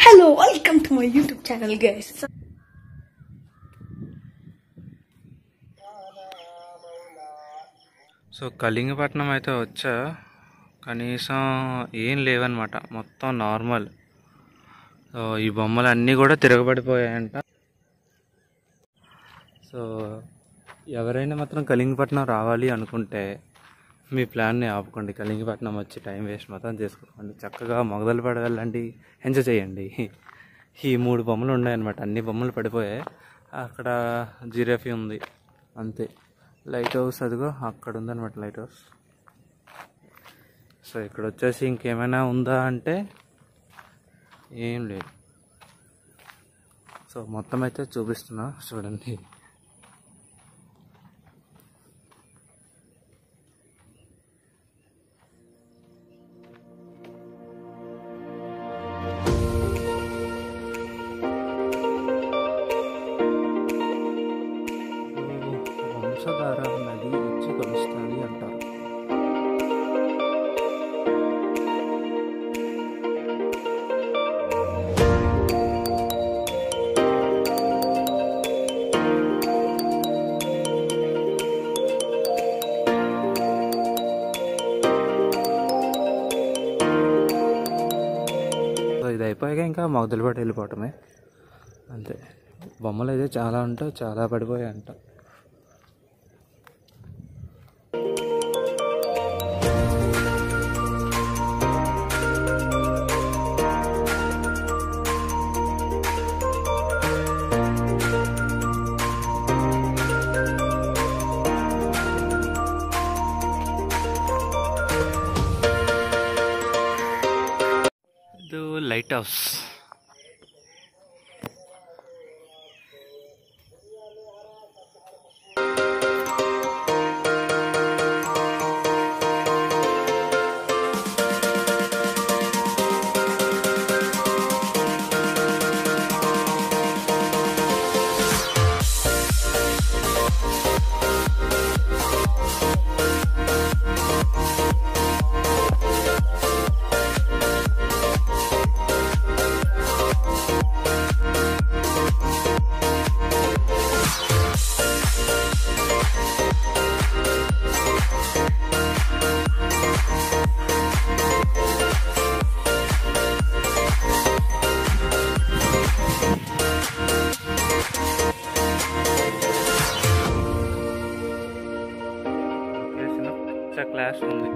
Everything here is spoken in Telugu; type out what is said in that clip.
Hello, welcome to my YouTube channel, guys. So Kalingapatnam అయితే వచ్చా కనీసం ఏం లేవన్నమాట మొత్తం నార్మల్ సో ఈ బొమ్మలు అన్నీ కూడా తిరగబడిపోయాయంట సో ఎవరైనా మాత్రం కళింగపట్నం రావాలి అనుకుంటే మీ ప్లాన్ని ఆపుకోండి కళింగపట్నం వచ్చి టైం వేస్ట్ మొత్తం చేసుకోండి చక్కగా మొగదలు పడి వెళ్ళండి ఎంజాయ్ చేయండి ఈ మూడు బొమ్మలు ఉన్నాయన్నమాట అన్ని బొమ్మలు పడిపోయాయి అక్కడ జిరాఫీ ఉంది అంతే లైట్ హౌస్ అదిగో అక్కడ ఉందన్నమాట లైట్ హౌస్ సో ఇక్కడ వచ్చేసి ఇంకేమైనా ఉందా అంటే ఏం లేదు సో మొత్తం అయితే చూపిస్తున్నా చూడండి వంశధార నది ఇచ్చి కలుస్తుంది అంటారు సో ఇది అయిపోయాక ఇంకా మొదలుపడి వెళ్ళిపోవటమే అంతే బొమ్మలు అయితే చాలా ఉంటాయి చాలా పడిపోయాయి అంట ಇದು ಲೈಟ್ ಹೌಸ್ లొకేషన్ పిచ్చ క్లాస్ ఉంది